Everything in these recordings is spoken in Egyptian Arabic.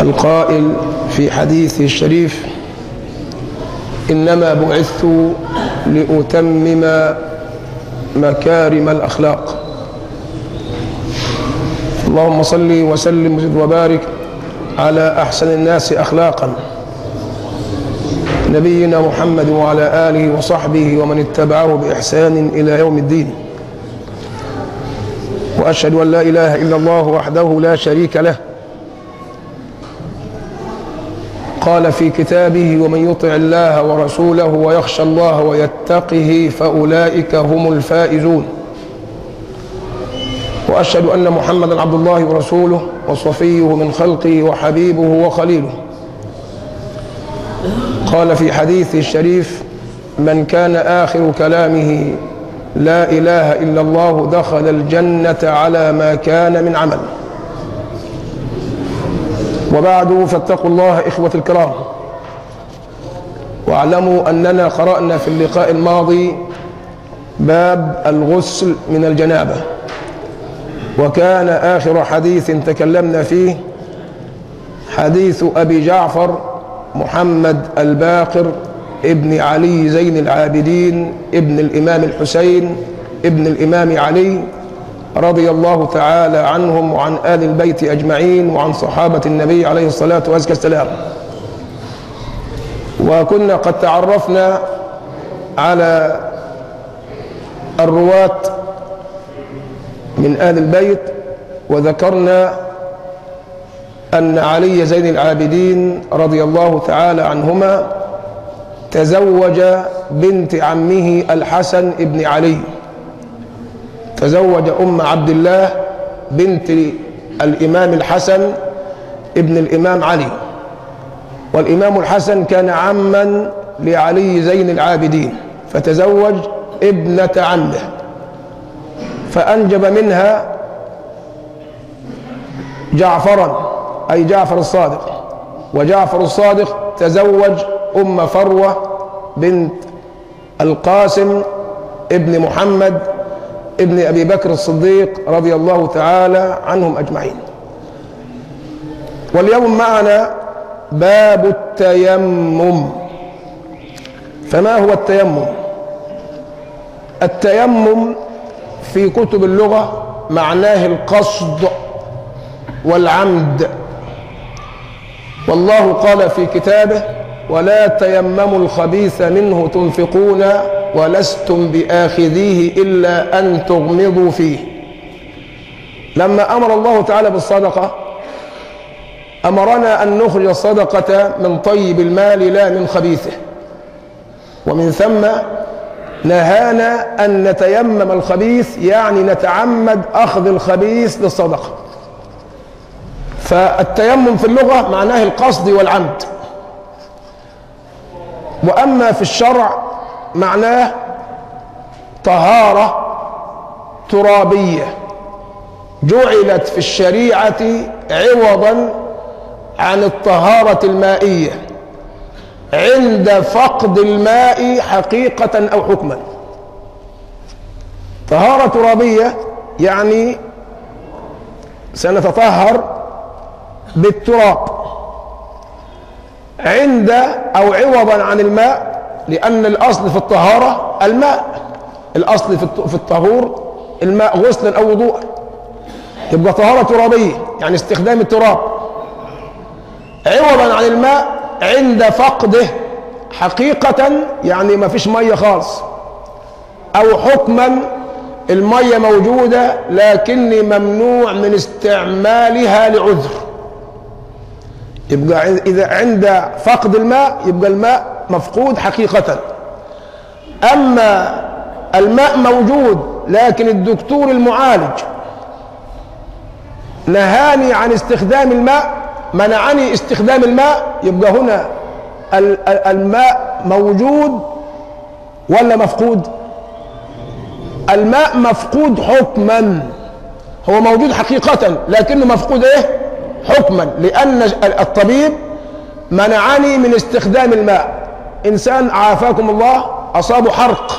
القائل في حديثه الشريف إنما بعثت لأتمم مكارم الأخلاق اللهم صل وسلم وزد وبارك على أحسن الناس أخلاقا نبينا محمد وعلى آله وصحبه ومن اتبعه بإحسان إلى يوم الدين وأشهد أن لا إله إلا الله وحده لا شريك له قال في كتابه ومن يطع الله ورسوله ويخشى الله ويتقه فأولئك هم الفائزون وأشهد أن محمدا عبد الله ورسوله وصفيه من خلقه وحبيبه وخليله قال في حديثه الشريف من كان آخر كلامه لا إله إلا الله دخل الجنة على ما كان من عمل وبعد فاتقوا الله إخوة الكرام واعلموا أننا قرأنا في اللقاء الماضي باب الغسل من الجنابة وكان آخر حديث تكلمنا فيه حديث أبي جعفر محمد الباقر ابن علي زين العابدين ابن الإمام الحسين ابن الإمام علي رضي الله تعالى عنهم وعن آل البيت أجمعين وعن صحابة النبي عليه الصلاة والسلام وكنا قد تعرفنا على الرواة من آل البيت وذكرنا أن علي زين العابدين رضي الله تعالى عنهما تزوج بنت عمه الحسن ابن علي تزوج أم عبد الله بنت الإمام الحسن ابن الإمام علي والإمام الحسن كان عما لعلي زين العابدين فتزوج ابنة عمه فأنجب منها جعفرا أي جعفر الصادق وجعفر الصادق تزوج أم فروة بنت القاسم ابن محمد ابن أبي بكر الصديق رضي الله تعالى عنهم أجمعين واليوم معنا باب التيمم فما هو التيمم التيمم في كتب اللغة معناه القصد والعمد والله قال في كتابه ولا تيمموا الخبيث منه تنفقون ولستم بآخذيه إلا أن تغمضوا فيه لما أمر الله تعالى بالصدقة أمرنا أن نخرج الصدقة من طيب المال لا من خبيثه ومن ثم نهانا أن نتيمم الخبيث يعني نتعمد أخذ الخبيث للصدقة فالتيمم في اللغة معناه القصد والعمد وأما في الشرع معناه طهارة ترابية جعلت في الشريعة عوضا عن الطهارة المائية عند فقد الماء حقيقة أو حكما طهارة ترابية يعني سنتطهر بالتراب عند أو عوضا عن الماء لأن الأصل في الطهارة الماء الأصل في الطهور الماء غسلا أو وضوءا يبقى طهارة ترابية يعني استخدام التراب عوضا عن الماء عند فقده حقيقة يعني ما فيش مية خالص أو حكما المية موجودة لكني ممنوع من استعمالها لعذر يبقى إذا عند فقد الماء يبقى الماء مفقود حقيقة أما الماء موجود لكن الدكتور المعالج نهاني عن استخدام الماء منعني استخدام الماء يبقى هنا الماء موجود ولا مفقود الماء مفقود حكما هو موجود حقيقة لكنه مفقود ايه حكما لأن الطبيب منعني من استخدام الماء إنسان عافاكم الله أصابه حرق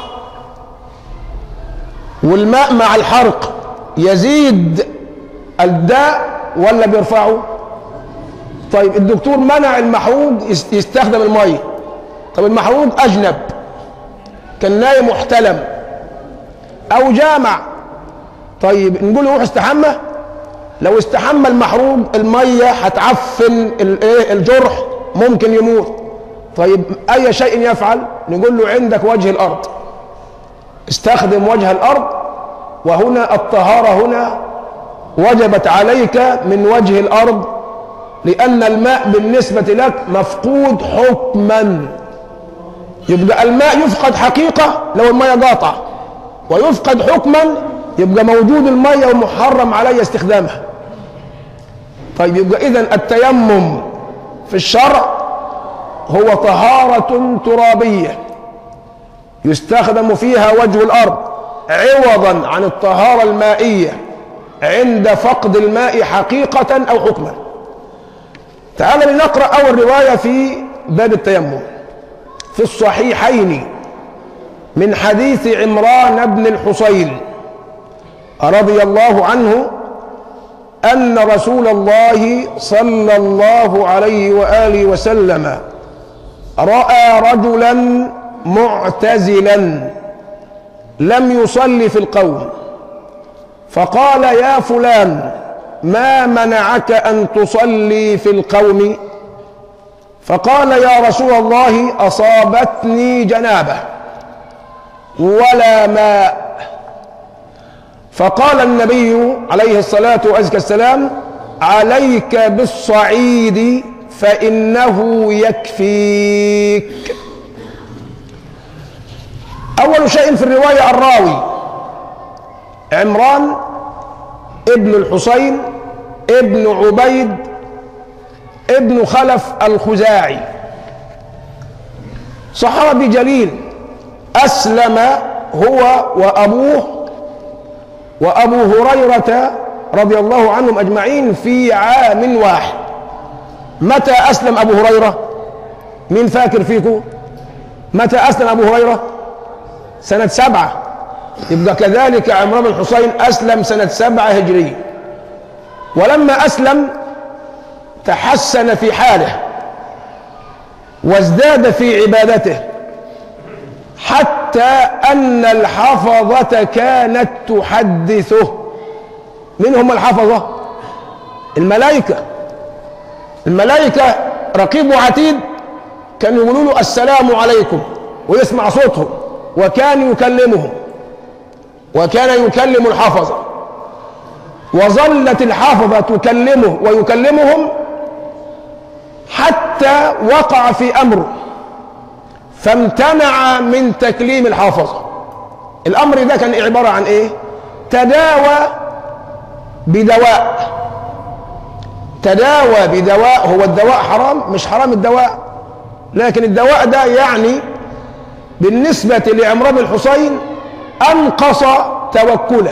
والماء مع الحرق يزيد الداء ولا بيرفعه طيب الدكتور منع المحروق يس- يستخدم الميه طب المحروق اجنب كان نايم محتلم او جامع طيب نقول له روح استحمى لو استحمى المحروق الميه هتعفن الايه الجرح ممكن يموت طيب اي شيء يفعل نقول له عندك وجه الارض استخدم وجه الارض وهنا الطهاره هنا وجبت عليك من وجه الارض لان الماء بالنسبه لك مفقود حكما يبقى الماء يفقد حقيقه لو الميه قاطع ويفقد حكما يبقى موجود الميه ومحرم علي استخدامها طيب يبقى اذا التيمم في الشرع هو طهاره ترابيه يستخدم فيها وجه الارض عوضا عن الطهاره المائيه عند فقد الماء حقيقه او حكما تعال لنقرا اول روايه في باب التيمم في الصحيحين من حديث عمران بن الحصين رضي الله عنه ان رسول الله صلى الله عليه واله وسلم راى رجلا معتزلا لم يصلي في القوم فقال يا فلان ما منعك ان تصلي في القوم فقال يا رسول الله اصابتني جنابه ولا ماء فقال النبي عليه الصلاه والسلام عليك بالصعيد فانه يكفيك اول شيء في الروايه الراوي عمران ابن الحسين ابن عبيد ابن خلف الخزاعي صحابي جليل اسلم هو وابوه وابو هريره رضي الله عنهم اجمعين في عام واحد متى اسلم ابو هريره مين فاكر فيكم متى اسلم ابو هريره سنه سبعه يبقى كذلك عمران بن الحصين اسلم سنه سبعه هجريه ولما اسلم تحسن في حاله وازداد في عبادته حتى ان الحفظه كانت تحدثه من هم الحفظه الملائكه الملائكه رقيب وعتيد كانوا يقولوا له السلام عليكم ويسمع صوتهم وكان يكلمهم وكان يكلم الحفظه وظلت الحفظه تكلمه ويكلمهم حتى وقع في امره فامتنع من تكليم الحافظه الامر ده كان عباره عن ايه تداوى بدواء تداوى بدواء هو الدواء حرام مش حرام الدواء لكن الدواء ده يعني بالنسبة لعمران بن الحسين أنقص توكله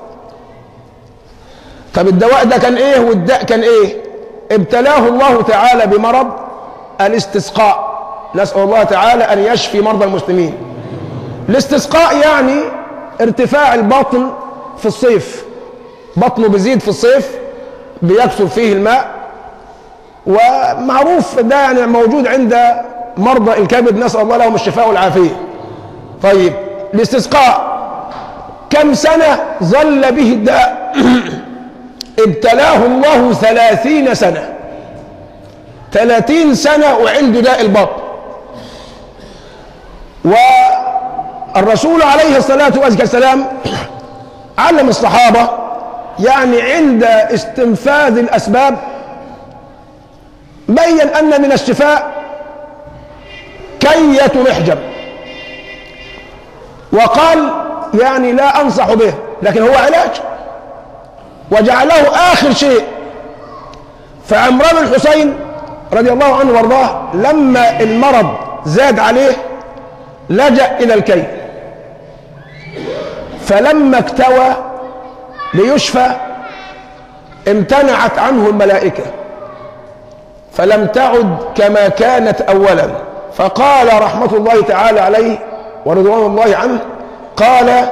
طب الدواء ده كان ايه والداء كان ايه ابتلاه الله تعالى بمرض الاستسقاء نسأل الله تعالى أن يشفي مرضى المسلمين الاستسقاء يعني ارتفاع البطن في الصيف بطنه بيزيد في الصيف بيكثر فيه الماء ومعروف ده يعني موجود عند مرضى الكبد نسأل الله لهم الشفاء والعافية طيب الاستسقاء كم سنة ظل به الداء ابتلاه الله ثلاثين سنة ثلاثين سنة وعنده داء البطن والرسول عليه الصلاة والسلام علم الصحابة يعني عند استنفاذ الأسباب بين أن من الشفاء كية محجب وقال يعني لا أنصح به لكن هو علاج وجعله آخر شيء فعمران الحسين رضي الله عنه وارضاه لما المرض زاد عليه لجأ إلى الكي فلما اكتوى ليشفى امتنعت عنه الملائكة فلم تعد كما كانت أولا فقال رحمة الله تعالى عليه ورضوان الله عنه قال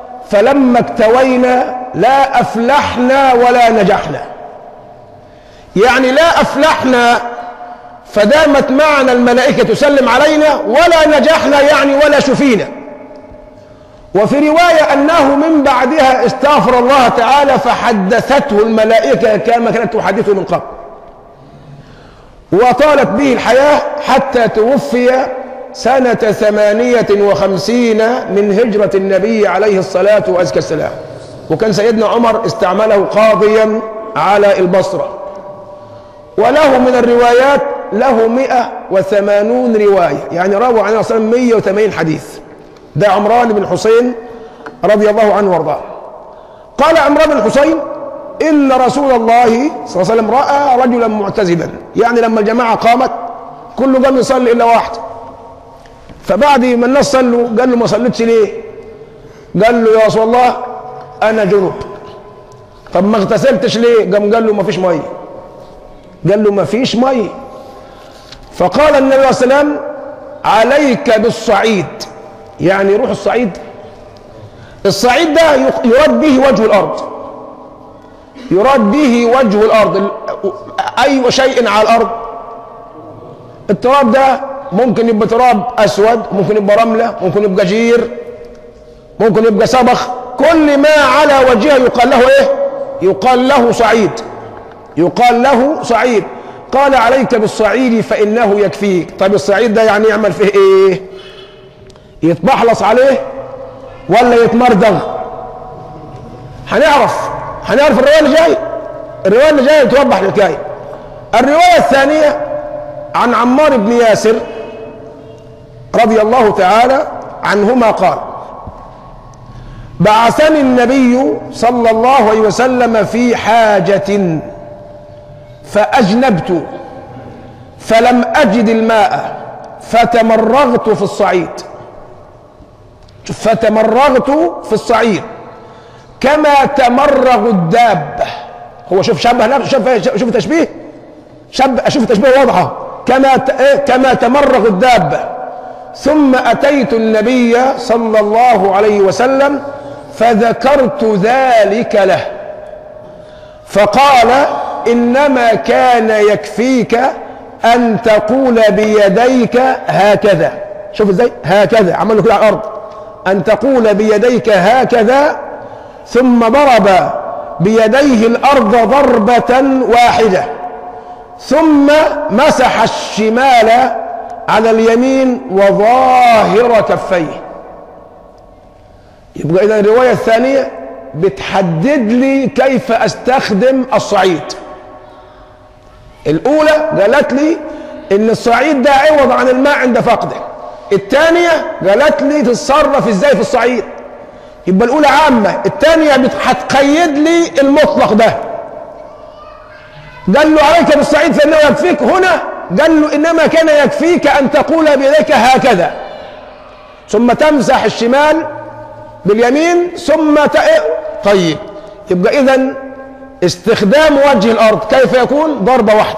فلما اكتوينا لا أفلحنا ولا نجحنا يعني لا أفلحنا فدامت معنا الملائكة تسلم علينا ولا نجحنا يعني ولا شفينا وفي رواية أنه من بعدها استغفر الله تعالى فحدثته الملائكة كما كانت تحدثه من قبل وطالت به الحياة حتى توفي سنة ثمانية وخمسين من هجرة النبي عليه الصلاة وأزكى السلام وكان سيدنا عمر استعمله قاضيا على البصرة وله من الروايات له مئة وثمانون رواية يعني روى عنه صلى الله عليه وسلم 180 حديث ده عمران بن حسين رضي الله عنه وارضاه قال عمران بن حسين إن رسول الله صلى الله عليه وسلم رأى رجلا معتزلا يعني لما الجماعة قامت كله قام يصلي إلا واحد فبعد ما الناس صلوا قال له ما صليتش ليه قال له يا رسول الله أنا جنوب طب ما اغتسلتش ليه قام قال له ما فيش مية قال له ما فيش مية فقال النبي عليه السلام عليك بالصعيد يعني روح الصعيد الصعيد ده يراد به وجه الأرض يراد به وجه الأرض أي شيء على الأرض التراب ده ممكن يبقى تراب أسود ممكن يبقى رملة ممكن يبقى جير ممكن يبقى سبخ كل ما على وجهه يقال له إيه يقال له صعيد يقال له صعيد قال عليك بالصعيد فإنه يكفيك طيب الصعيد ده يعني يعمل فيه إيه يتبحلص عليه ولا يتمردغ هنعرف هنعرف الرواية اللي جاي الرواية اللي جاية توضح الحكاية الرواية الثانية عن عمار بن ياسر رضي الله تعالى عنهما قال بعثني النبي صلى الله عليه وسلم في حاجة فأجنبت فلم أجد الماء فتمرغت في الصعيد فتمرغت في الصعيد كما تمرغ الدابة هو شوف شبه نفسه شوف شوف تشبيه شب شوف تشبيه واضحة كما كما تمرغ الدابة ثم أتيت النبي صلى الله عليه وسلم فذكرت ذلك له فقال إنما كان يكفيك أن تقول بيديك هكذا شوف ازاي هكذا عمل له كده على الأرض أن تقول بيديك هكذا ثم ضرب بيديه الأرض ضربة واحدة ثم مسح الشمال على اليمين وظاهر كفيه يبقى إذا الرواية الثانية بتحدد لي كيف أستخدم الصعيد الأولى قالت لي إن الصعيد ده عوض عن الماء عند فقده الثانية قالت لي تتصرف إزاي في الصعيد يبقى الأولى عامة الثانية هتقيد لي المطلق ده قال له عليك بالصعيد فإنه يكفيك هنا قال له إنما كان يكفيك أن تقول بيديك هكذا ثم تمسح الشمال باليمين ثم ت... طيب يبقى إذا استخدام وجه الأرض كيف يكون ضربة واحدة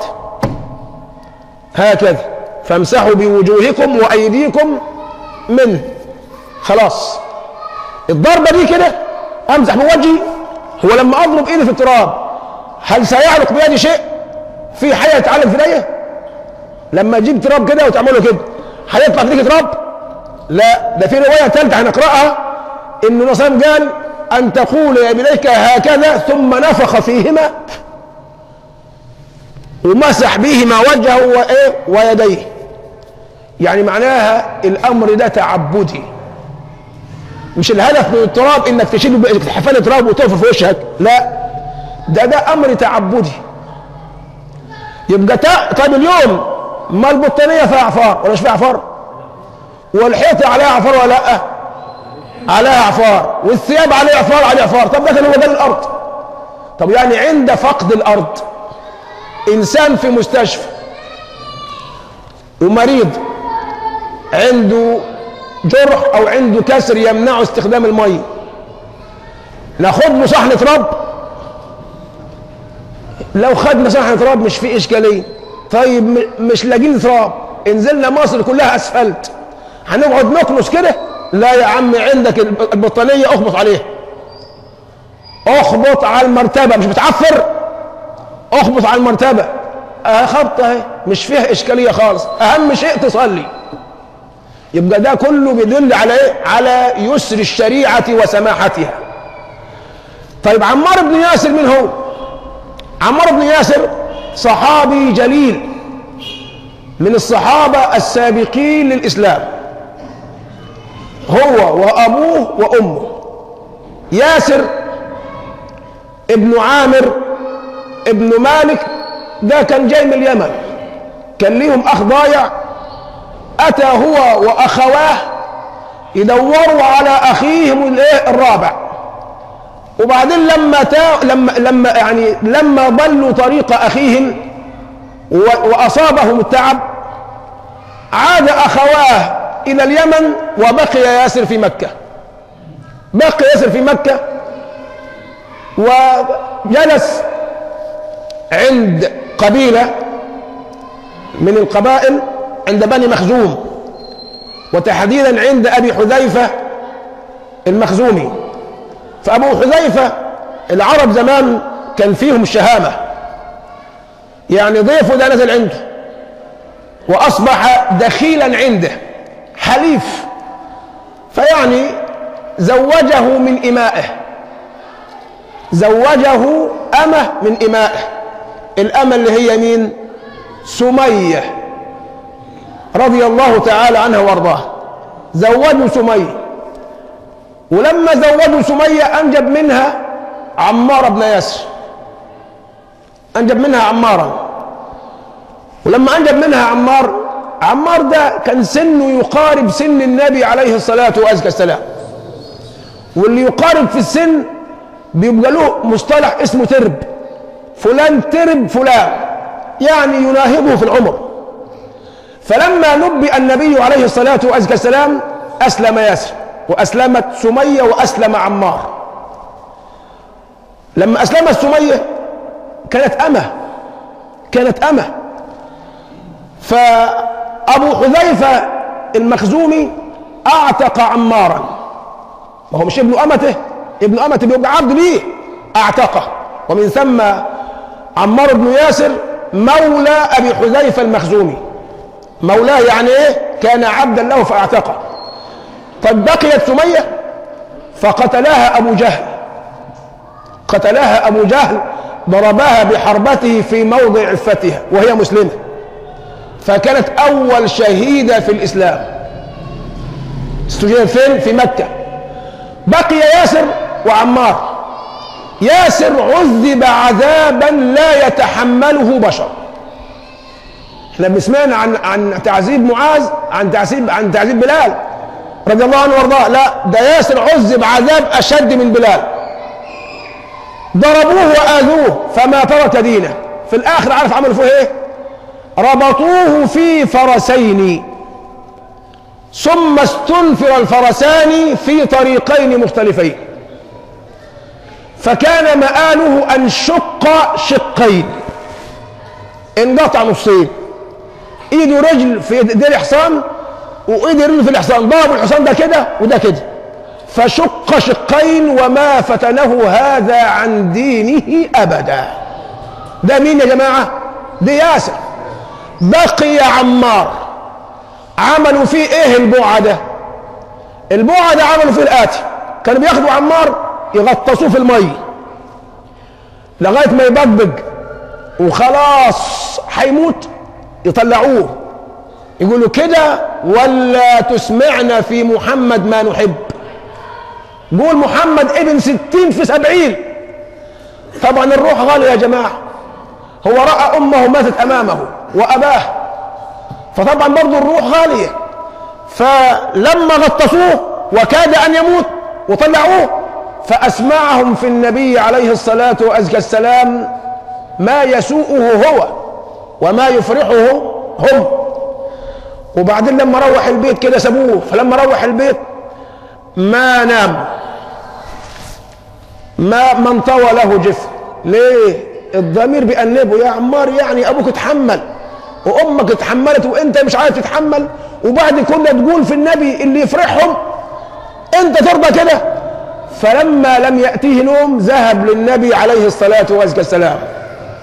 هكذا فامسحوا بوجوهكم وأيديكم منه خلاص الضربة دي كده أمسح بوجهي هو لما أضرب إيدي في التراب هل سيعلق بيدي شيء في حاجة يتعلق في ايديا لما تجيب تراب كده وتعمله كده هيطلع في تراب لا ده في رواية ثالثة هنقرأها إن الرسول قال أن تقول يا بنيك هكذا ثم نفخ فيهما ومسح بهما وجهه وإيه ويديه يعني معناها الأمر ده تعبدي مش الهدف من التراب انك تشيل حفان تراب وتقف في وشك لا ده ده امر تعبدي يبقى تا... طيب اليوم ما البطانيه فيها عفار ولا مش فيها عفار والحيطه عليها عفار ولا لا عليها عفار والثياب عليها عفار عليها عفار طب ده كان هو ده الارض طب يعني عند فقد الارض انسان في مستشفى ومريض عنده جرح او عنده كسر يمنعه استخدام الميه ناخد له صحن تراب لو خدنا صحن تراب مش في اشكاليه طيب مش لاقيين تراب انزلنا مصر كلها اسفلت هنقعد نكنس كده لا يا عم عندك البطانيه اخبط عليها اخبط على المرتبه مش بتعفر اخبط على المرتبة اه خبط اهي مش فيها اشكالية خالص اهم شيء تصلي يبقى ده كله بيدل على ايه على يسر الشريعة وسماحتها طيب عمار بن ياسر من هو عمار بن ياسر صحابي جليل من الصحابة السابقين للإسلام هو وأبوه وأمه ياسر ابن عامر ابن مالك ده كان جاي من اليمن كان ليهم أخ ضايع أتى هو وأخواه يدوروا على أخيهم الإيه الرابع وبعدين لما تا لما لما يعني لما ضلوا طريق أخيهم وأصابهم التعب عاد أخواه إلى اليمن وبقي ياسر في مكة بقي ياسر في مكة وجلس عند قبيلة من القبائل عند بني مخزوم وتحديدا عند أبي حذيفة المخزومي فأبو حذيفة العرب زمان كان فيهم شهامة يعني ضيفه ده نزل عنده وأصبح دخيلا عنده حليف فيعني زوجه من إمائه زوجه أمه من إمائه الأمة اللي هي مين سمية رضي الله تعالى عنها وارضاها زوجوا سمية ولما زوجوا سمية أنجب منها عمار بن ياسر أنجب منها عمارا ولما أنجب منها عمار عمار ده كان سنه يقارب سن النبي عليه الصلاة والسلام واللي يقارب في السن بيبقى له مصطلح اسمه ترب فلان ترب فلان يعني يناهضه في العمر فلما نبئ النبي عليه الصلاة والسلام أسلم ياسر وأسلمت سمية وأسلم عمار لما أسلمت سمية كانت أمة كانت أمة فأبو حذيفة المخزومي أعتق عمارا ما هو مش ابن أمته ابن أمته بيبقى عبد ليه أعتقه ومن ثم عمار بن ياسر مولى أبي حذيفة المخزومي مولاه يعني إيه كان عبدا له فأعتقه طب بقيت سمية فقتلها أبو جهل قتلها أبو جهل ضربها بحربته في موضع عفتها وهي مسلمة فكانت أول شهيدة في الإسلام استجيبت فين؟ في مكة بقي ياسر وعمار ياسر عذب عذابا لا يتحمله بشر احنا بنسمعنا عن عن تعذيب معاذ عن تعذيب عن تعذيب بلال رضي الله عنه وارضاه لا ده ياسر عذب عذاب اشد من بلال ضربوه واذوه فما ترك دينه في الاخر عارف عملوا فيه ايه ربطوه في فرسين ثم استنفر الفرسان في طريقين مختلفين فكان مآله أن شق شقين انقطع نصين ايده رجل في ايديه الحصان وايده رجل في الحصان ضرب الحصان ده كده وده كده فشق شقين وما فتنه هذا عن دينه ابدا ده مين يا جماعه ده ياسر بقي عمار عملوا فيه ايه البوعه ده البوعه ده عملوا فيه الاتي كانوا بياخدوا عمار يغطسوه في الميه لغايه ما يبقبق وخلاص هيموت يطلعوه يقولوا كده ولا تسمعنا في محمد ما نحب قول محمد ابن ستين في سبعين طبعا الروح غالية يا جماعة هو رأى أمه ماتت أمامه وأباه فطبعا برضو الروح غالية فلما غطسوه وكاد أن يموت وطلعوه فأسمعهم في النبي عليه الصلاة والسلام ما يسوءه هو وما يفرحه هم وبعدين لما روح البيت كده سابوه فلما روح البيت ما نام ما ما انطوى له جسم ليه الضمير بيأنبه يا عمار يعني ابوك اتحمل وامك اتحملت وانت مش عارف تتحمل وبعد كنا تقول في النبي اللي يفرحهم انت ترضى كده فلما لم يأتيه نوم ذهب للنبي عليه الصلاة والسلام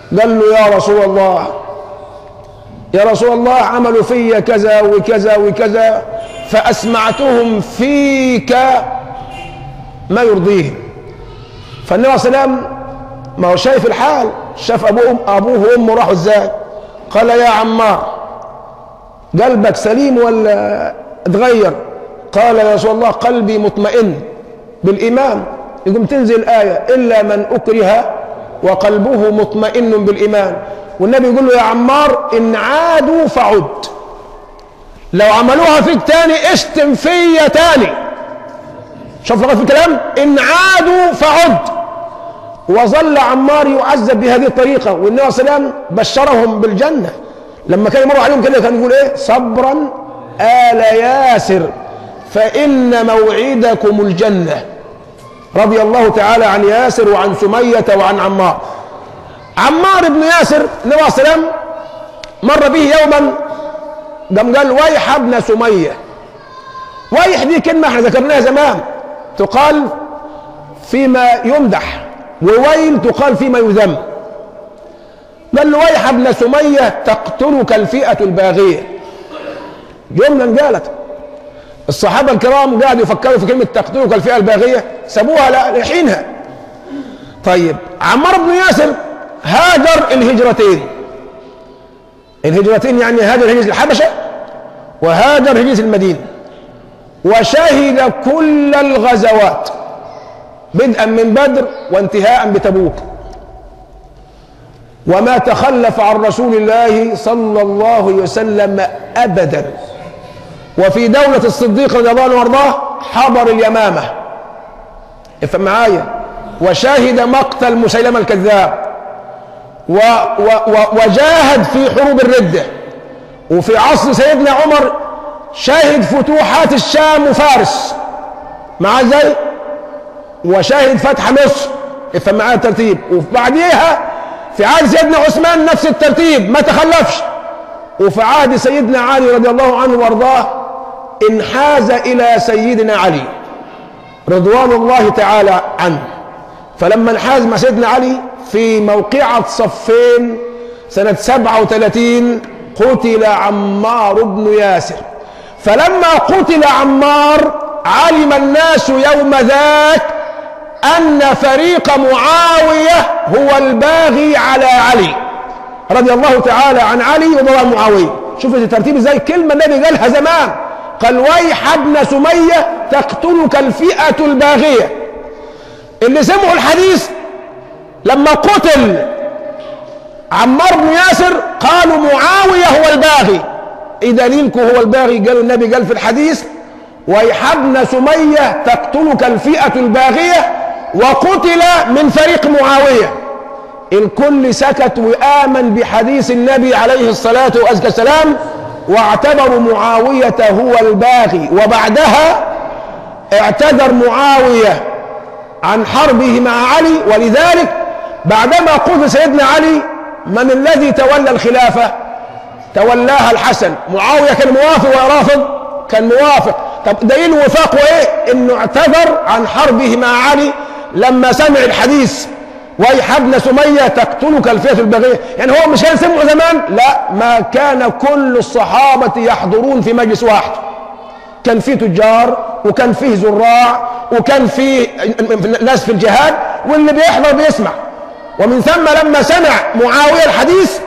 قال له يا رسول الله يا رسول الله عملوا في كذا وكذا وكذا فأسمعتهم فيك ما يرضيهم فالنبي صلى الله عليه وسلم ما هو شايف الحال شاف أبوه أبوه وأمه راحوا إزاي قال يا عمار قلبك سليم ولا اتغير قال يا رسول الله قلبي مطمئن بالإيمان يقوم تنزل آية إلا من أكره وقلبه مطمئن بالإيمان والنبي يقول له يا عمار إن عادوا فعد لو عملوها فيك تاني اشتم فيا تاني شوف لغاية في الكلام إن عادوا فعد وظل عمار يعذب بهذه الطريقة والنبي صلى الله عليه وسلم بشرهم بالجنة لما كان يمر عليهم كده كان يقول ايه صبرا آل ياسر فإن موعدكم الجنة رضي الله تعالى عن ياسر وعن سمية وعن عمار عمار بن ياسر النبي صلى الله عليه وسلم مر به يوما قام قال ويح ابن سمية ويح دي كلمة احنا ذكرناها زمان تقال فيما يمدح وويل تقال فيما يذم قال له ويح ابن سمية تقتلك الفئة الباغية جملة انقالت الصحابة الكرام قاعدوا يفكروا في كلمة تقتلك الفئة الباغية سابوها لحينها طيب عمار بن ياسر هاجر الهجرتين الهجرتين يعني هاجر هجرة الحبشة وهاجر هجرة المدينة وشهد كل الغزوات بدءا من بدر وانتهاء بتبوك وما تخلف عن رسول الله صلى الله عليه وسلم ابدا وفي دولة الصديق رضي الله عنه وارضاه حضر اليمامة افهم معايا وشاهد مقتل مسيلمة الكذاب و و و وجاهد في حروب الردة وفي عصر سيدنا عمر شاهد فتوحات الشام وفارس مع ازاي وشاهد فتح مصر افهم معايا الترتيب وبعديها في عهد سيدنا عثمان نفس الترتيب ما تخلفش وفي عهد سيدنا علي رضي الله عنه وارضاه انحاز الى سيدنا علي رضوان الله تعالى عنه فلما انحاز مع سيدنا علي في موقعة صفين سنة 37 قتل عمار بن ياسر فلما قتل عمار علم الناس يوم ذاك أن فريق معاوية هو الباغي على علي رضي الله تعالى عن علي وضوء معاوية شوف الترتيب ازاي كلمة النبي قالها زمان قال ويح ابن سمية تقتلك الفئة الباغية اللي سمعوا الحديث لما قتل عمار بن ياسر قالوا معاوية هو الباغي ايه دليلكم هو الباغي قالوا النبي قال في الحديث ويح ابن سمية تقتلك الفئة الباغية وقتل من فريق معاوية الكل سكت وآمن بحديث النبي عليه الصلاة والسلام واعتبروا معاوية هو الباغي وبعدها اعتذر معاوية عن حربه مع علي ولذلك بعدما قتل سيدنا علي من الذي تولى الخلافة تولاها الحسن معاوية كان موافق ولا رافض كان موافق طب دليل وفاقه ايه انه اعتذر عن حربه مع علي لما سمع الحديث ويح ابن سمية تقتلك الفئة البغية يعني هو مش كان سمعه زمان لا ما كان كل الصحابة يحضرون في مجلس واحد كان فيه تجار وكان فيه زراع وكان فيه ناس في الجهاد واللي بيحضر بيسمع ومن ثم لما سمع معاوية الحديث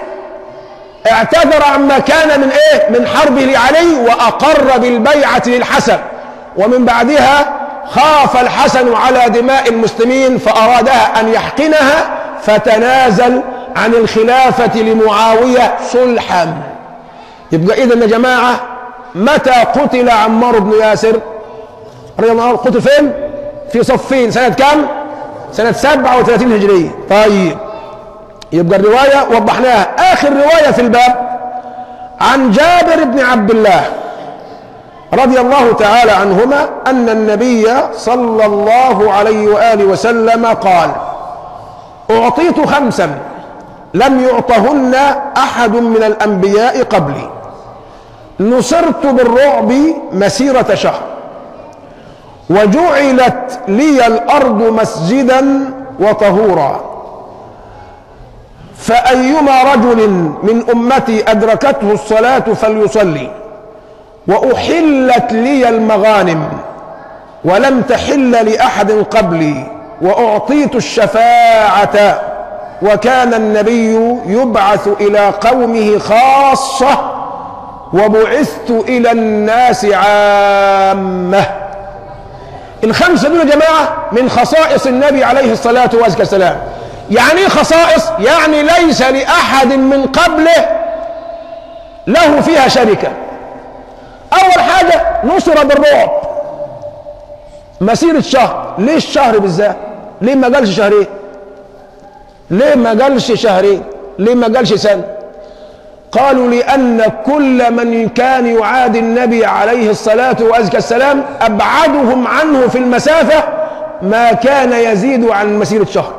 اعتذر عما كان من ايه من حربه لعلي واقر بالبيعة للحسن ومن بعدها خاف الحسن على دماء المسلمين فارادها ان يحقنها فتنازل عن الخلافة لمعاوية صلحا يبقى اذا يا جماعة متى قتل عمار بن ياسر رضي الله عنه قتل فين في صفين سنة كم سنة 37 هجرية طيب يبقى الرواية وضحناها آخر رواية في الباب عن جابر بن عبد الله رضي الله تعالى عنهما أن النبي صلى الله عليه وآله وسلم قال أعطيت خمسا لم يعطهن أحد من الأنبياء قبلي نصرت بالرعب مسيرة شهر وجعلت لي الأرض مسجدا وطهورا فأيما رجل من أمتي أدركته الصلاة فليصلي وأحلت لي المغانم ولم تحل لأحد قبلي وأعطيت الشفاعة وكان النبي يبعث إلى قومه خاصة وبعثت إلى الناس عامة الخمسة دول يا جماعة من خصائص النبي عليه الصلاة والسلام يعني ايه خصائص يعني ليس لأحد من قبله له فيها شركة أول حاجة نصر بالرعب مسيرة شهر ليه الشهر بالذات ليه ما قالش شهرين ليه ما قالش شهرين ليه ما قالش سنة قالوا لأن كل من كان يعادي النبي عليه الصلاة وأزكى السلام أبعدهم عنه في المسافة ما كان يزيد عن مسيرة شهر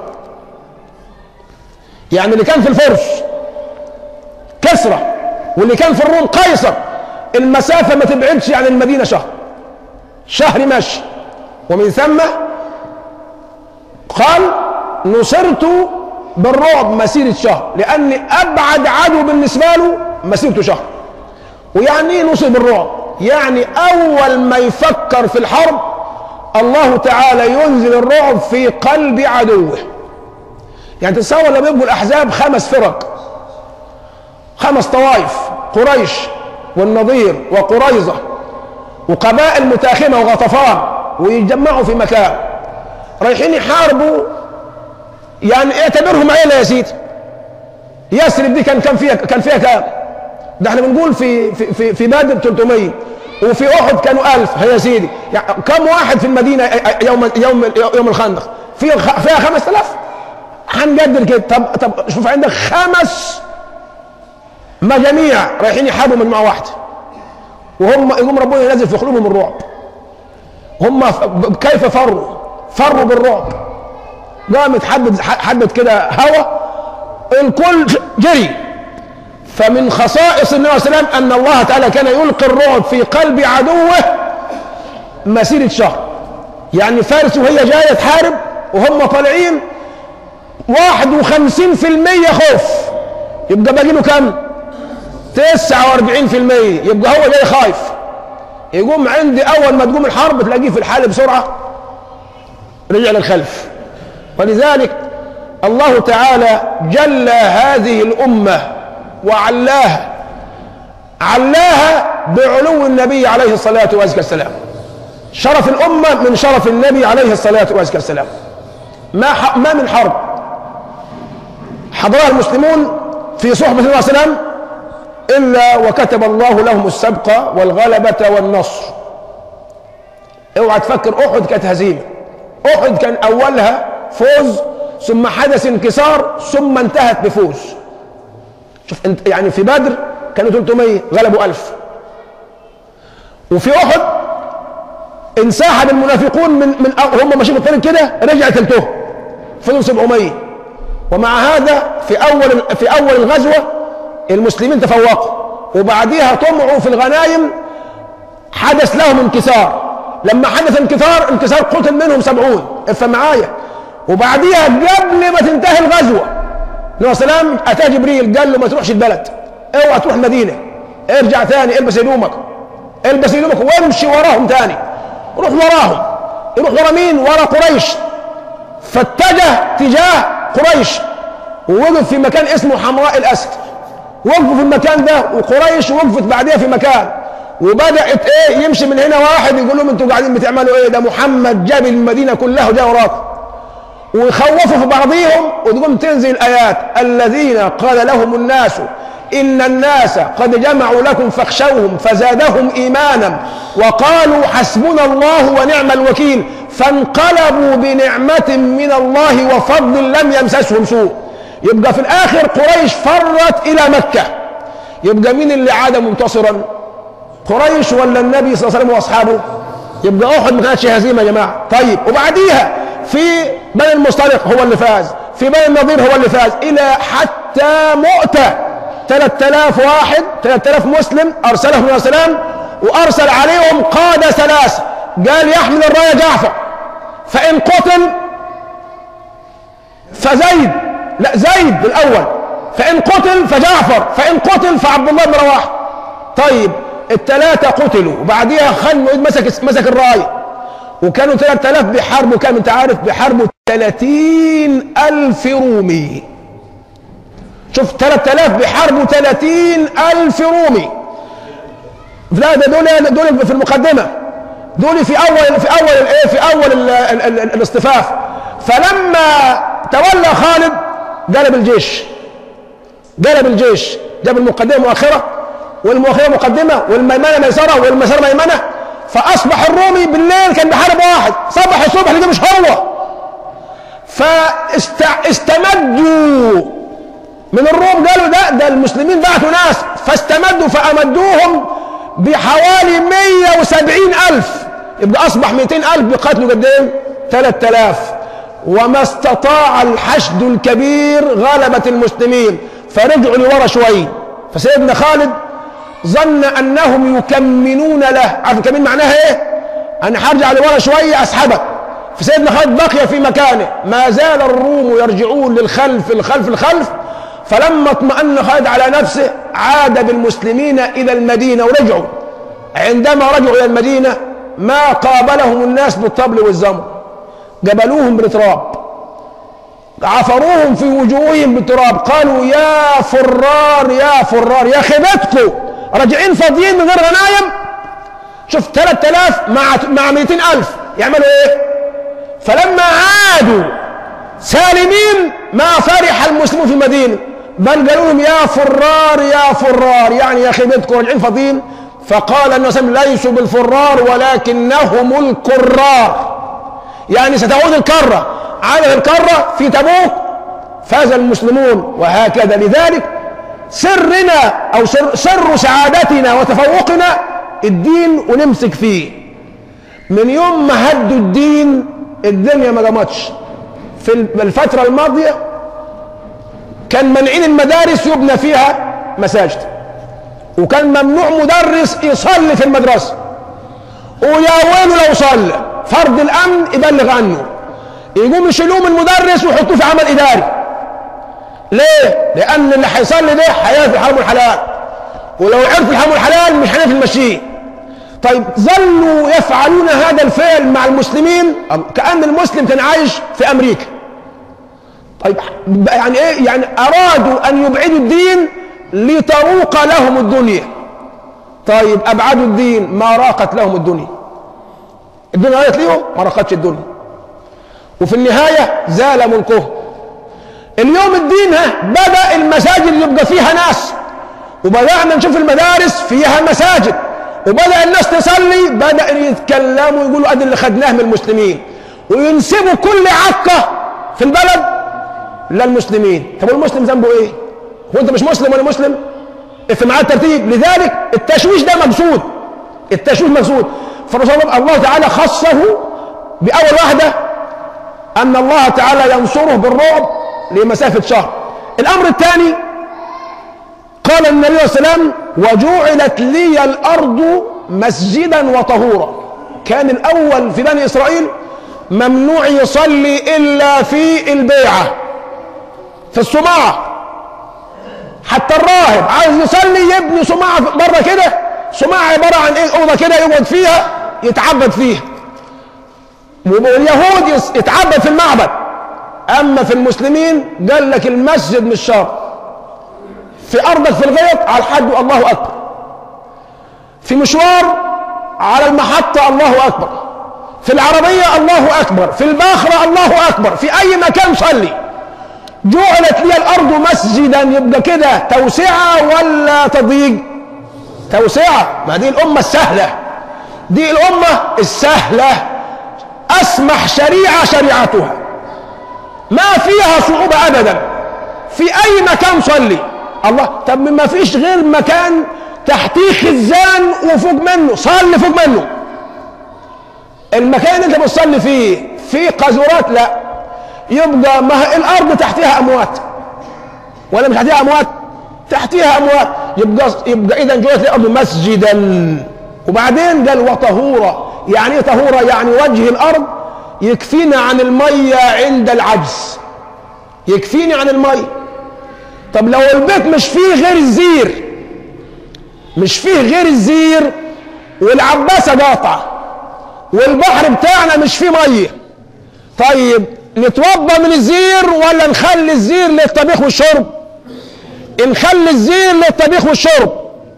يعني اللي كان في الفرس كسرى واللي كان في الروم قيصر المسافة ما تبعدش عن المدينة شهر شهر ماشي ومن ثم قال نصرت بالرعب مسيرة شهر لأن أبعد عدو بالنسبة له مسيرته شهر ويعني إيه نصر بالرعب يعني أول ما يفكر في الحرب الله تعالى ينزل الرعب في قلب عدوه يعني تصور لما يبقوا الأحزاب خمس فرق خمس طوائف قريش والنضير وقريظة وقبائل متاخمة وغطفان ويتجمعوا في مكان رايحين يحاربوا يعني اعتبرهم عيلة يا سيدي يثرب دي كان كان فيها كان فيها كام؟ ده احنا بنقول في في في, في بدر 300 وفي احد كانوا 1000 يا سيدي يعني كم واحد في المدينه يوم يوم يوم الخندق؟ في فيها 5000 هنجدد كده طب طب شوف عندك خمس مجاميع رايحين يحاربوا مجموعه واحده وهم يقوم ربنا ينزل في قلوبهم الرعب هم كيف فروا فروا بالرعب قامت حدد حدد كده هوا الكل جري فمن خصائص النبي صلى الله عليه وسلم ان الله تعالى كان يلقي الرعب في قلب عدوه مسيره شهر يعني فارس وهي جايه تحارب وهم طالعين 51% خوف يبقى باقي له كم؟ 49% يبقى هو جاي خايف يقوم عندي اول ما تقوم الحرب تلاقيه في الحال بسرعه رجع للخلف ولذلك الله تعالى جل هذه الامه وعلاها علاها بعلو النبي عليه الصلاه والسلام شرف الامه من شرف النبي عليه الصلاه والسلام ما ما من حرب حضرها المسلمون في صحبه النبي صلى الله عليه وسلم إلا وكتب الله لهم السبق والغلبة والنصر اوعى تفكر أحد كانت هزيمة أحد كان أولها فوز ثم حدث انكسار ثم انتهت بفوز شوف انت يعني في بدر كانوا 300 غلبوا 1000 وفي أحد انسحب المنافقون من من هم ماشيين بالطريق كده رجع ثلثهم فضلوا 700 ومع هذا في أول في أول الغزوة المسلمين تفوقوا وبعديها طمعوا في الغنايم حدث لهم انكسار لما حدث انكسار انكسار قتل منهم سبعون افهم معايا وبعديها قبل ما تنتهي الغزوة النبي صلى الله عليه وسلم أتى جبريل قال له ما تروحش البلد اوعى تروح المدينة ارجع تاني البس هدومك البس هدومك وامشي وراهم تاني روح وراهم يروح ورا مين؟ ورا قريش فاتجه تجاه قريش ووقف في مكان اسمه حمراء الأسد وقفوا في المكان ده وقريش وقفت بعدها في مكان وبدات ايه يمشي من هنا واحد يقول لهم انتوا قاعدين بتعملوا ايه ده محمد جاب المدينه كلها وجاء وراكم ويخوفوا في بعضهم وتقوم تنزل الايات الذين قال لهم الناس ان الناس قد جمعوا لكم فاخشوهم فزادهم ايمانا وقالوا حسبنا الله ونعم الوكيل فانقلبوا بنعمه من الله وفضل لم يمسسهم سوء يبقى في الاخر قريش فرت الى مكه يبقى مين اللي عاد منتصرا قريش ولا النبي صلى الله عليه وسلم واصحابه يبقى احد ما كانتش هزيمه يا جماعه طيب وبعديها في بني المصطلق هو اللي فاز في بني النضير هو اللي فاز الى حتى مؤتة 3000 واحد 3000 مسلم ارسلهم النبي صلى الله عليه وسلم وارسل عليهم قاده ثلاثه قال يحمل الرايه جعفر فان قتل فزيد لا زيد الاول فإن قتل فجعفر فإن قتل فعبد الله بن رواحة طيب الثلاثة قتلوا وبعديها خالد بن الوليد مسك مسك الراية وكانوا 3000 بيحاربوا كام انت عارف بيحاربوا 30 ألف رومي شوف 3000 بيحاربوا 30 ألف رومي لا ده دول دول في المقدمة دول في أول في أول الايه في أول ال ال ال ال الاصطفاف فلما تولى خالد قلب الجيش قلب الجيش جاب المقدمة مؤخرة والمؤخرة مقدمة والميمنة ميسرة والميسرة ميمنة فأصبح الرومي بالليل كان بيحارب واحد صبح الصبح اللي مش هو فاستمدوا من الروم قالوا ده ده المسلمين بعثوا ناس فاستمدوا فأمدوهم بحوالي 170 ألف يبقى أصبح 200 ألف بقتلوا قد إيه؟ 3000 وما استطاع الحشد الكبير غلبة المسلمين فرجعوا لورا شوي فسيدنا خالد ظن أنهم يكمنون له عارف الكمين معناها إيه؟ أنا هرجع لورا شوية أسحبك فسيدنا خالد بقي في مكانه ما زال الروم يرجعون للخلف الخلف الخلف فلما اطمأن خالد على نفسه عاد بالمسلمين إلى المدينة ورجعوا عندما رجعوا إلى المدينة ما قابلهم الناس بالطبل والزمر جبلوهم بالتراب عفروهم في وجوههم بالتراب قالوا يا فرار يا فرار يا خيبتكم راجعين فاضيين من غير غنايم شوف 3000 مع مع 200000 يعملوا ايه؟ فلما عادوا سالمين ما فرح المسلمون في المدينه بل قالوا لهم يا فرار يا فرار يعني يا خيبتكم راجعين فاضيين فقال النبي صلى الله عليه وسلم ليسوا بالفرار ولكنهم الكرار يعني ستعود الكرة عادت الكرة في تبوك فاز المسلمون وهكذا لذلك سرنا أو سر, سر سعادتنا وتفوقنا الدين ونمسك فيه من يوم ما هدوا الدين الدنيا ما قامتش في الفترة الماضية كان منعين المدارس يبنى فيها مساجد وكان ممنوع مدرس يصلي في المدرسة ويا ويله لو صلى فرد الأمن يبلغ عنه يقوم يشيلوه من المدرس ويحطوه في عمل إداري ليه؟ لأن اللي هيصلي ده هيعرف الحرام والحلال ولو عرف الحرام والحلال مش هنعرف نمشيه طيب ظلوا يفعلون هذا الفعل مع المسلمين كأن المسلم كان عايش في أمريكا طيب يعني ايه يعني أرادوا أن يبعدوا الدين لتروق لهم الدنيا طيب أبعدوا الدين ما راقت لهم الدنيا الدنيا راقت ليهم ما راقتش الدنيا وفي النهاية زال ملكهم اليوم الدين ها بدأ المساجد يبقى فيها ناس وبدأنا نشوف المدارس فيها مساجد وبدأ الناس تصلي بدأ يتكلموا يقولوا أدي اللي خدناه من المسلمين وينسبوا كل عكة في البلد للمسلمين طب المسلم ذنبه ايه هو انت مش مسلم ولا مسلم في معاه الترتيب لذلك التشويش ده مقصود التشويش مقصود فالرسول الله تعالى خصه بأول واحدة أن الله تعالى ينصره بالرعب لمسافة شهر الأمر الثاني قال النبي صلى الله عليه وسلم وجعلت لي الأرض مسجدا وطهورا كان الأول في بني إسرائيل ممنوع يصلي إلا في البيعة في الصماعة حتى الراهب عايز يصلي يبني صماعة بره كده صماعة عبارة عن ايه أوضة كده يقعد فيها يتعبد فيها واليهود يتعبد في المعبد أما في المسلمين قال لك المسجد مش شرط في أرضك في الغيط على الحد الله أكبر في مشوار على المحطة الله أكبر في العربية الله أكبر في الباخرة الله أكبر في أي مكان صلي جعلت لي الأرض مسجدا يبقى كده توسعة ولا تضيق توسعة ما دي الأمة السهلة دي الأمة السهلة أسمح شريعة شريعتها ما فيها صعوبة أبدا في أي مكان صلي الله طب ما فيش غير مكان تحتيه خزان وفوق منه صلي فوق منه المكان اللي انت بتصلي فيه فيه قاذورات لا يبقى ما الارض تحتها اموات ولا مش تحتها اموات تحتها اموات يبقى يبقى اذا جعلت الارض مسجدا وبعدين قال وطهورا يعني ايه طهورا يعني وجه الارض يكفينا عن الميه عند العجز يكفيني عن الميه طب لو البيت مش فيه غير الزير مش فيه غير الزير والعباسة قاطعة والبحر بتاعنا مش فيه مية طيب نتوضى من الزير ولا نخلي الزير للطبيخ والشرب نخلي الزير للطبيخ والشرب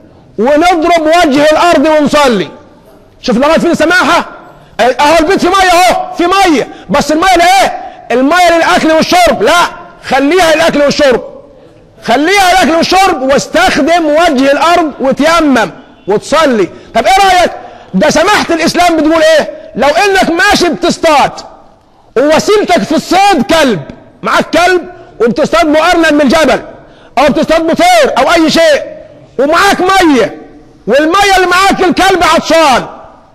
ونضرب وجه الارض ونصلي شوف لغايه فين سماحه اهو البيت في ميه اهو في ميه بس الميه لايه الميه للاكل والشرب لا خليها للاكل والشرب خليها للاكل والشرب واستخدم وجه الارض وتيمم وتصلي طب ايه رايك ده سماحه الاسلام بتقول ايه لو انك ماشي بتصطاد ووسيلتك في الصيد كلب معاك كلب وبتصطاد بأرنب من الجبل او بتصطاد بطير او اي شيء ومعاك ميه والميه اللي معاك الكلب عطشان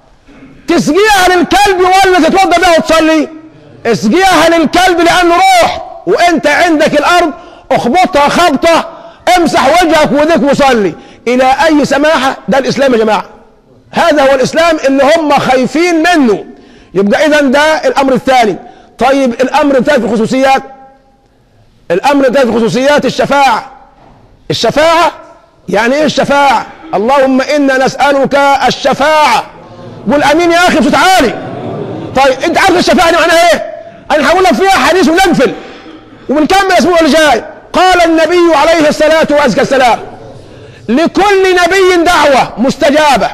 تسقيها للكلب ولا تتوضى بيها وتصلي اسقيها للكلب لانه روح وانت عندك الارض اخبطها خبطه امسح وجهك وايديك وصلي الى اي سماحه ده الاسلام يا جماعه هذا هو الاسلام اللي هم خايفين منه يبقى اذا ده الامر الثاني طيب الامر الثالث في الخصوصيات الامر الثالث في الخصوصيات الشفاعه الشفاعه يعني ايه الشفاعه اللهم انا نسالك الشفاعه قول امين يا اخي بصوت عالي طيب انت عارف الشفاعه دي معناها ايه انا هقول لك فيها حديث وننفل وبنكمل الاسبوع اللي جاي قال النبي عليه الصلاه وازكى السلام لكل نبي دعوه مستجابه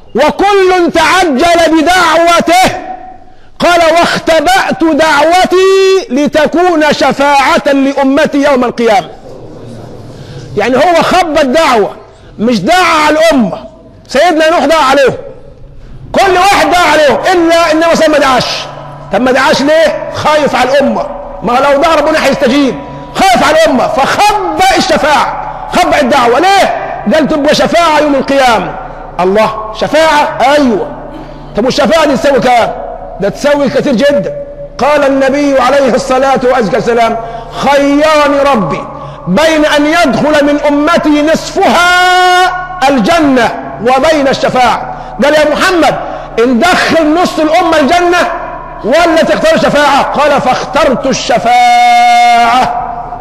وكل تعجل بدعوته قال واختبأت دعوتي لتكون شفاعة لأمتي يوم القيامة يعني هو خب الدعوة مش دعا على الأمة سيدنا نوح دعا عليهم كل واحد دعا عليهم إلا إنما سيد ما دعاش طب ما دعاش ليه؟ خايف على الأمة ما لو دعا ربنا هيستجيب خايف على الأمة فخبأ الشفاعة خبأ الدعوة ليه؟ قال تبقى شفاعة يوم القيامة الله شفاعة أيوة طب والشفاعة دي تساوي كام؟ ده تساوي كثير جدا قال النبي عليه الصلاة وأزكى السلام خيرني ربي بين أن يدخل من أمتي نصفها الجنة وبين الشفاعة قال يا محمد إن دخل نص الأمة الجنة ولا تختار الشفاعة قال فاخترت الشفاعة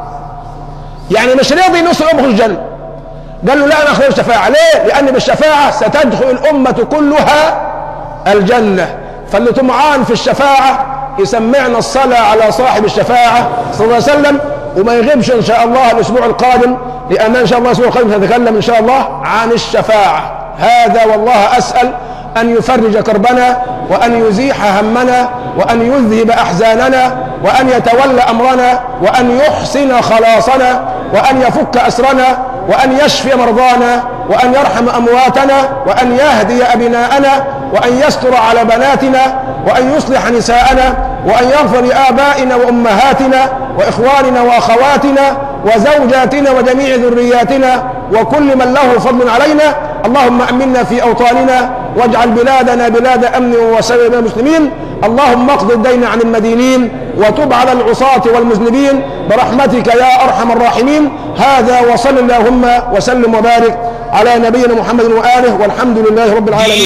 يعني مش راضي نص الأمة في الجنة قال له لا أنا أختار الشفاعة ليه؟ لأن بالشفاعة ستدخل الأمة كلها الجنة فاللي طمعان في الشفاعة يسمعنا الصلاة على صاحب الشفاعة صلى الله عليه وسلم وما يغيبش إن شاء الله الأسبوع القادم لأن إن شاء الله الأسبوع القادم سنتكلم إن شاء الله عن الشفاعة هذا والله أسأل أن يفرج كربنا وأن يزيح همنا وأن يذهب أحزاننا وأن يتولى أمرنا وأن يحسن خلاصنا وأن يفك أسرنا وأن يشفي مرضانا وأن يرحم أمواتنا وأن يهدي أبناءنا وأن يستر على بناتنا وأن يصلح نساءنا وأن يغفر لآبائنا وأمهاتنا وإخواننا وأخواتنا وزوجاتنا وجميع ذرياتنا وكل من له فضل علينا اللهم أمنا في أوطاننا واجعل بلادنا بلاد أمن وسلم المسلمين اللهم اقض الدين عن المدينين وتب على العصاة والمذنبين برحمتك يا أرحم الراحمين هذا وصل اللهم وسلم وبارك على نبينا محمد وآله والحمد لله رب العالمين